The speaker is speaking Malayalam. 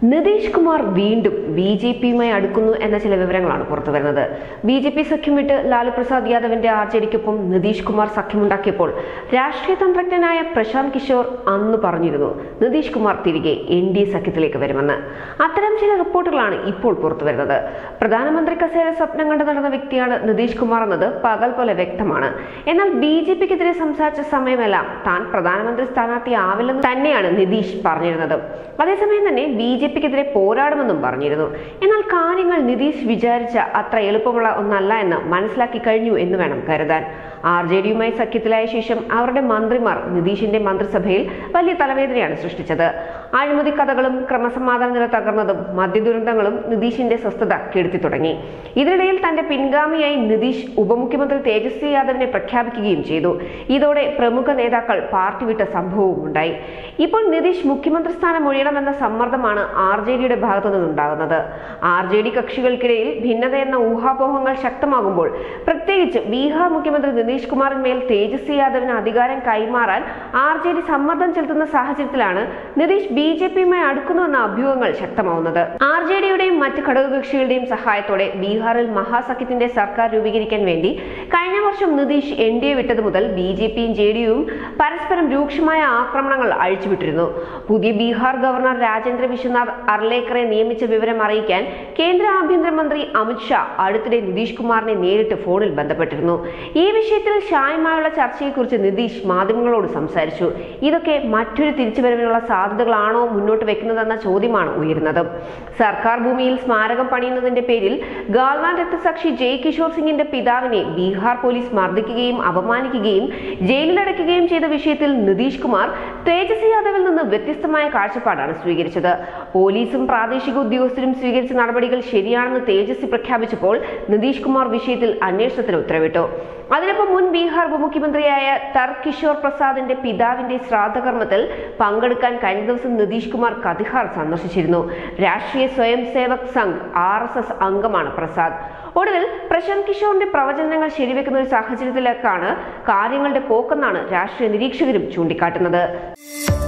നിതീഷ് കുമാർ വീണ്ടും ബി ജെ പിയുമായി അടുക്കുന്നു എന്ന ചില വിവരങ്ങളാണ് പുറത്തുവരുന്നത് ബി ജെ പി സഖ്യം വിട്ട് ലാലു പ്രസാദ് യാദവിന്റെ ആർ ജെ ഡിക്കൊപ്പം നിതീഷ് കുമാർ സഖ്യമുണ്ടാക്കിയപ്പോൾ രാഷ്ട്രീയ തന്ത്രജ്ഞനായ പ്രശാന്ത് കിഷോർ അന്ന് പറഞ്ഞിരുന്നു നിതീഷ് കുമാർ തിരികെ എൻ ഡി എ സഖ്യത്തിലേക്ക് വരുമെന്ന് അത്തരം ചില റിപ്പോർട്ടുകളാണ് ഇപ്പോൾ പുറത്തുവരുന്നത് പ്രധാനമന്ത്രി കസേര സ്വപ്നം കണ്ടു നടന്ന വ്യക്തിയാണ് നിതീഷ് കുമാർ എന്നത് പകൽ പോലെ വ്യക്തമാണ് എന്നാൽ ബി ജെ പിക്കെതിരെ സംസാരിച്ച സമയമെല്ലാം താൻ പ്രധാനമന്ത്രി സ്ഥാനാർത്ഥിയാവില്ലെന്ന് തന്നെയാണ് നിതീഷ് പറഞ്ഞിരുന്നത് അതേസമയം തന്നെ ബി ജെ പിക്കെതിരെ പോരാടുമെന്നും പറഞ്ഞിരുന്നു എന്നാൽ കാര്യങ്ങൾ നിതീഷ് വിചാരിച്ച അത്ര എളുപ്പമുള്ള ഒന്നല്ല എന്ന് മനസ്സിലാക്കി കഴിഞ്ഞു എന്ന് വേണം കരുതാൻ ആർ ജെ ഡിയുമായി സഖ്യത്തിലായ ശേഷം അവരുടെ മന്ത്രിമാർ നിതീഷിന്റെ മന്ത്രിസഭയിൽ വലിയ തലവേദനയാണ് സൃഷ്ടിച്ചത് അഴിമതി കഥകളും ക്രമസമാധാന നില തകർന്നതും മദ്യദുരന്തങ്ങളും നിതീഷിന്റെ സ്വസ്ഥത കെടുത്തി തുടങ്ങി ഇതിനിടയിൽ തന്റെ പിൻഗാമിയായി നിതീഷ് ഉപമുഖ്യമന്ത്രി തേജസ്വി യാദവിനെ പ്രഖ്യാപിക്കുകയും ചെയ്തു ഇതോടെ പ്രമുഖ നേതാക്കൾ പാർട്ടി വിട്ട സംഭവവും ഉണ്ടായി ഇപ്പോൾ നിതീഷ് മുഖ്യമന്ത്രി സ്ഥാനം ഒഴിയണമെന്ന സമ്മർദ്ദമാണ് ആർ ജെ ഡിയുടെ ഭാഗത്തു നിന്നുണ്ടാകുന്നത് ആർ ജെ ഡി കക്ഷികൾക്കിടയിൽ ഭിന്നത എന്ന ഊഹാപോഹങ്ങൾ ശക്തമാകുമ്പോൾ പ്രത്യേകിച്ച് ബീഹാർ മുഖ്യമന്ത്രി നിതീഷ് കുമാറിന്മേൽ തേജസ്വി യാദവിന് അധികാരം കൈമാറാൻ ആർ ജെ ഡി സമ്മർദ്ദം ചെലുത്തുന്ന സാഹചര്യത്തിലാണ് നിതീഷ് ബി ജെ പിയുമായി അടുക്കുന്നുവെന്ന അഭ്യൂഹങ്ങൾ ശക്തമാവുന്നത് ആർ ജെ ഡിയുടെയും മറ്റ് ഘടകകക്ഷികളുടെയും സഹായത്തോടെ ബീഹാറിൽ മഹാസഖ്യത്തിന്റെ സർക്കാർ രൂപീകരിക്കാൻ വേണ്ടി കഴിഞ്ഞ വർഷം നിതീഷ് എൻ ഡി എ വിട്ടത് മുതൽ ബി ജെ പിയും ജെ ഡി യുവും പരസ്പരം രൂക്ഷമായ ആക്രമണങ്ങൾ അഴിച്ചുവിട്ടിരുന്നു പുതിയ ബീഹാർ ഗവർണർ രാജേന്ദ്ര വിശ്വനാഥ് അർലേക്കറെ നിയമിച്ച വിവരം അറിയിക്കാൻ കേന്ദ്ര ആഭ്യന്തരമന്ത്രി അമിത്ഷാ അടുത്തിടെ നിതീഷ് കുമാറിനെ നേരിട്ട് ഫോണിൽ ബന്ധപ്പെട്ടിരുന്നു ഈ വിഷയത്തിൽ ഷായുമായുള്ള ചർച്ചയെക്കുറിച്ച് നിതീഷ് മാധ്യമങ്ങളോട് സംസാരിച്ചു ഇതൊക്കെ മറ്റൊരു തിരിച്ചുവരവിനുള്ള സാധ്യതകളാണോ മുന്നോട്ട് വെക്കുന്നതെന്ന ചോദ്യമാണ് ഉയരുന്നത് സർക്കാർ ഭൂമിയിൽ സ്മാരകം പണിയുന്നതിന്റെ പേരിൽ ഗാൽവാൻ രക്തസാക്ഷി ജയ് കിഷോർ സിംഗിന്റെ പിതാവിനെ ബീഹാർ പോലീസ് മർദ്ദിക്കുകയും അപമാനിക്കുകയും ജയിലിലടയ്ക്കുകയും ചെയ്ത വിഷയത്തിൽ നിതീഷ് കുമാർ തേജസ്വി യാദവിൽ നിന്ന് വ്യത്യസ്തമായ കാഴ്ചപ്പാടാണ് സ്വീകരിച്ചത് പോലീസും പ്രാദേശിക ഉദ്യോഗസ്ഥരും സ്വീകരിച്ച നടപടികൾ ശരിയാണെന്ന് തേജസ്വി പ്രഖ്യാപിച്ചപ്പോൾ നിതീഷ് കുമാർ വിഷയത്തിൽ അന്വേഷണത്തിന് ഉത്തരവിട്ടു അതിനൊപ്പം മുൻ ബീഹാർ ഉപമുഖ്യമന്ത്രിയായ തർ കിഷോർ പ്രസാദിന്റെ പിതാവിന്റെ ശ്രാദ്ധകർമ്മത്തിൽ പങ്കെടുക്കാൻ കഴിഞ്ഞ ദിവസം നിതീഷ് കുമാർ കതിഹാർ സന്ദർശിച്ചിരുന്നു Rashtriya Swayam Sevak Sangh R S S അംഗമാണ് പ്രസാദ് ഒടുവിൽ പ്രശാന്ത് കിഷോറിന്റെ പ്രവചനങ്ങൾ ശരിവെക്കുന്ന ഒരു സാഹചര്യത്തിലേക്കാണ് കാര്യങ്ങളുടെ പോക്കെന്നാണ് രാഷ്ട്രീയ നിരീക്ഷകരും ചൂണ്ടിക്കാട്ടുന്നത്